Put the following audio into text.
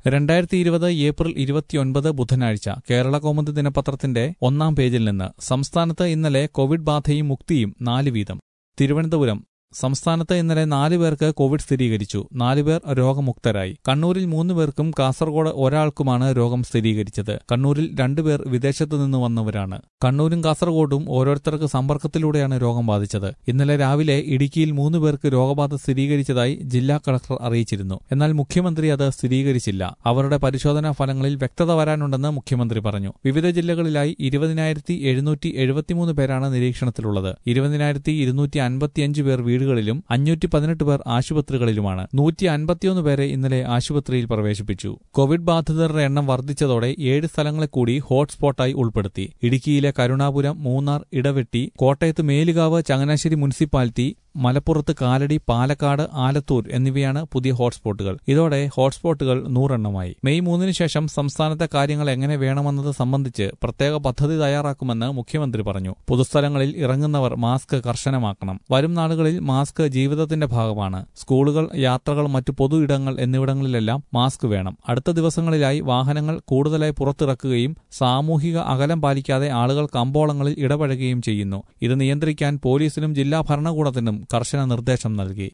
രണ്ടായിരത്തി ഇരുപത് ഏപ്രിൽ ഇരുപത്തിയൊൻപത് ബുധനാഴ്ച കേരള കൗമുദി ദിനപത്രത്തിന്റെ ഒന്നാം പേജിൽ നിന്ന് സംസ്ഥാനത്ത് ഇന്നലെ കോവിഡ് ബാധയും മുക്തിയും നാല് വീതം തിരുവനന്തപുരം സംസ്ഥാനത്ത് ഇന്നലെ നാല് പേർക്ക് കോവിഡ് സ്ഥിരീകരിച്ചു നാല് പേർ രോഗമുക്തരായി കണ്ണൂരിൽ മൂന്ന് പേർക്കും കാസർഗോഡ് ഒരാൾക്കുമാണ് രോഗം സ്ഥിരീകരിച്ചത് കണ്ണൂരിൽ രണ്ടുപേർ വിദേശത്തു നിന്ന് വന്നവരാണ് കണ്ണൂരും കാസർഗോഡും ഓരോരുത്തർക്ക് സമ്പർക്കത്തിലൂടെയാണ് രോഗം ബാധിച്ചത് ഇന്നലെ രാവിലെ ഇടുക്കിയിൽ മൂന്ന് പേർക്ക് രോഗബാധ സ്ഥിരീകരിച്ചതായി ജില്ലാ കളക്ടർ അറിയിച്ചിരുന്നു എന്നാൽ മുഖ്യമന്ത്രി അത് സ്ഥിരീകരിച്ചില്ല അവരുടെ പരിശോധനാ ഫലങ്ങളിൽ വ്യക്തത വരാനുണ്ടെന്ന് മുഖ്യമന്ത്രി പറഞ്ഞു വിവിധ ജില്ലകളിലായി ഇരുപതിനായിരത്തി എഴുന്നൂറ്റി എഴുപത്തിമൂന്ന് പേരാണ് നിരീക്ഷണത്തിലുള്ളത് ഇരുപതിനായിരത്തി ഇരുന്നൂറ്റി അൻപത്തിയഞ്ച് പേർ വീടുകളിലും അഞ്ഞൂറ്റി പതിനെട്ട് പേർ ആശുപത്രികളിലുമാണ് നൂറ്റി അൻപത്തിയൊന്ന് പേരെ ഇന്നലെ ആശുപത്രിയിൽ പ്രവേശിപ്പിച്ചു കോവിഡ് ബാധിതരുടെ എണ്ണം വർദ്ധിച്ചതോടെ ഏഴ് സ്ഥലങ്ങളെ കൂടി ഹോട്ട്സ്പോട്ടായി ഉൾപ്പെടുത്തി ഇടുക്കിയിലെ കരുണാപുരം മൂന്നാർ ഇടവെട്ടി കോട്ടയത്ത് മേലുകാവ് ചങ്ങനാശ്ശേരി മുനിസിപ്പാലിറ്റി മലപ്പുറത്ത് കാലടി പാലക്കാട് ആലത്തൂർ എന്നിവയാണ് പുതിയ ഹോട്ട്സ്പോട്ടുകൾ ഇതോടെ ഹോട്ട്സ്പോട്ടുകൾ നൂറെണ്ണമായി മെയ് മൂന്നിന് ശേഷം സംസ്ഥാനത്തെ കാര്യങ്ങൾ എങ്ങനെ വേണമെന്നത് സംബന്ധിച്ച് പ്രത്യേക പദ്ധതി തയ്യാറാക്കുമെന്ന് മുഖ്യമന്ത്രി പറഞ്ഞു പൊതുസ്ഥലങ്ങളിൽ ഇറങ്ങുന്നവർ മാസ്ക് കർശനമാക്കണം വരും നാളുകളിൽ മാസ്ക് ജീവിതത്തിന്റെ ഭാഗമാണ് സ്കൂളുകൾ യാത്രകൾ മറ്റു പൊതു ഇടങ്ങൾ എന്നിവിടങ്ങളിലെല്ലാം മാസ്ക് വേണം അടുത്ത ദിവസങ്ങളിലായി വാഹനങ്ങൾ കൂടുതലായി പുറത്തിറക്കുകയും സാമൂഹിക അകലം പാലിക്കാതെ ആളുകൾ കമ്പോളങ്ങളിൽ ഇടപഴകുകയും ചെയ്യുന്നു ഇത് നിയന്ത്രിക്കാൻ പോലീസിനും ജില്ലാ ഭരണകൂടത്തിനും കർശന നിർദ്ദേശം നൽകി